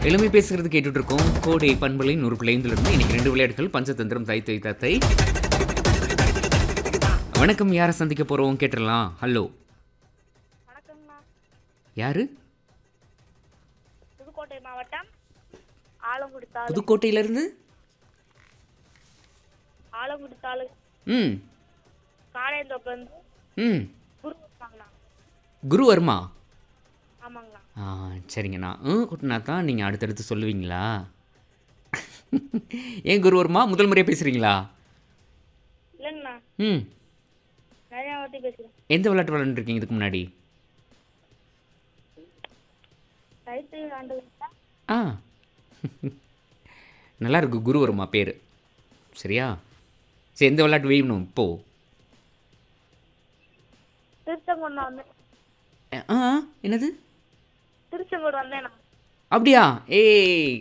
எளிமை பேசுகிறது கேட்டுட்டு இருக்கோம் கோடை பண்பலை நூறு பிள்ளைந்திலிருந்து இன்னைக்கு ரெண்டு விளையாட்டுகள் பஞ்சதந்திரம் தை தை தத்தை வணக்கம் யாரை சந்திக்க போறோம் கேட்டுடலாம் ஹலோ வணக்கங்கண்ணா யாரு புதுக்கோட்டை மாவட்டம் ஆலங்குடி தாலு புதுக்கோட்டையிலேருந்து ஆலங்குடி தாலு ம் காளையந்தோப்பிலேருந்து ம் குரு இருக்காங்கண்ணா குரு வர்மா ஆமாங்கண்ணா ஆ சரிங்கண்ணா ம் குட்டினா தான் நீங்கள் அடுத்தடுத்து சொல்லுவீங்களா ஏன் குரு வர்மா முதல் முறையாக பேசுகிறீங்களா இல்லைங்கண்ணா ம் நிறையா வாட்டி பேசுகிறேன் எந்த விளையாட்டு விளையாண்டுருக்கீங்க இதுக்கு முன்னாடி ரைட்டு ஆண்டு ஆ நல்லா இருக்கு குரு வருமா பேர் சரியா சரி எந்த விளையாட்டு வேணும் இப்போ திருச்செங்கோடு நான் வந்தேன் அஹ், ஆ என்னது திருச்செங்கோடு வந்தேண்ணா அப்படியா ஏய்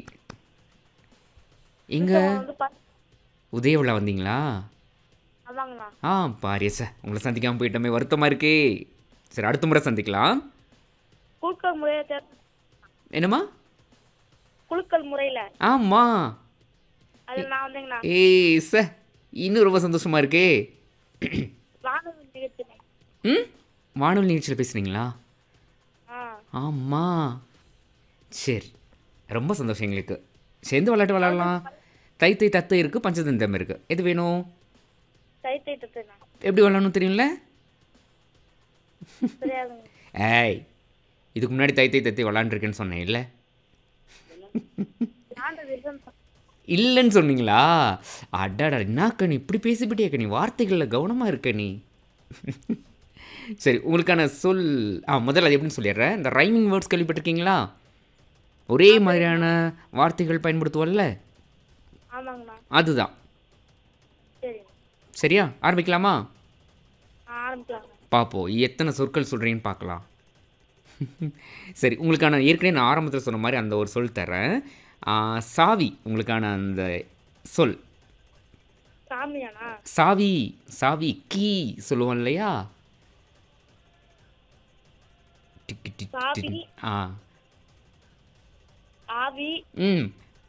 எங்க திருச்செங்கோடு வந்து பா உதய விழா வந்தீங்களா ஆமாங்கண்ணா ஆ பாரியா சார் உங்களை சந்திக்காமல் போயிட்டோமே வருத்தமாக இருக்கே சரி அடுத்த முறை சந்திக்கலாம் குழுக்கள் முறையை தேர் என்னம்மா குழுக்கள் முறையில் ஆமாம் அதில் நான் வந்தேங்கண்ணா ஏய் சார் இன்னும் ரொம்ப சந்தோஷமாக இருக்கே வானொலி நிகழ்ச்சி ம் வானொலி நிகழ்ச்சியில் பேசுகிறீங்களா ஆ ஆமாம் சரி ரொம்ப சந்தோஷம் எங்களுக்கு சேர்ந்து விளையாட்டு விளையாடலாம் தை தை தத்தை இருக்குது பஞ்சதந்தம் இருக்குது எது வேணும் தைத்தை தத்துண்ணா எப்படி விளையாடணும் தெரியும்ல தெரியாதுங்க ஏய் இதுக்கு முன்னாடி தை தை தத்தை விளாண்டுருக்கேன்னு சொன்னேன் இல்லை ஆண்டு விருதம் இல்லைன்னு சொன்னீங்களா அடாடா என்னக்கா நீ இப்படி பேசிவிட்டியாக்க நீ வார்த்தைகளில் கவனமாக இருக்க நீ சரி உங்களுக்கான சொல் ஆ முதல்ல அது எப்படின்னு சொல்லிடுறேன் இந்த ரைமிங் வேர்ட்ஸ் கேள்விப்பட்டிருக்கீங்களா ஒரே மாதிரியான வார்த்தைகள் பயன்படுத்துவோம்ல ஆமாங்கண்ணா அதுதான் சரிங்க சரியா ஆரம்பிக்கலாமா ஆ ஆரம்பிக்கலாங்க பார்ப்போம் எத்தனை சொற்கள் சொல்கிறீங்கன்னு பார்க்கலாம் சரி உங்களுக்கான ஏற்கனவே நான் ஆரம்பத்தில் சொன்ன மாதிரி அந்த ஒரு சொல் தரேன் ஆ, சாவி உங்களுக்கான அந்த சொல் சாமியாண்ணா சாவி சாவி கீ சொல்லுவோம் இல்லையா டிக்கு டிக்கு சாவி. டிக்கு. ஆ ஆவி ம்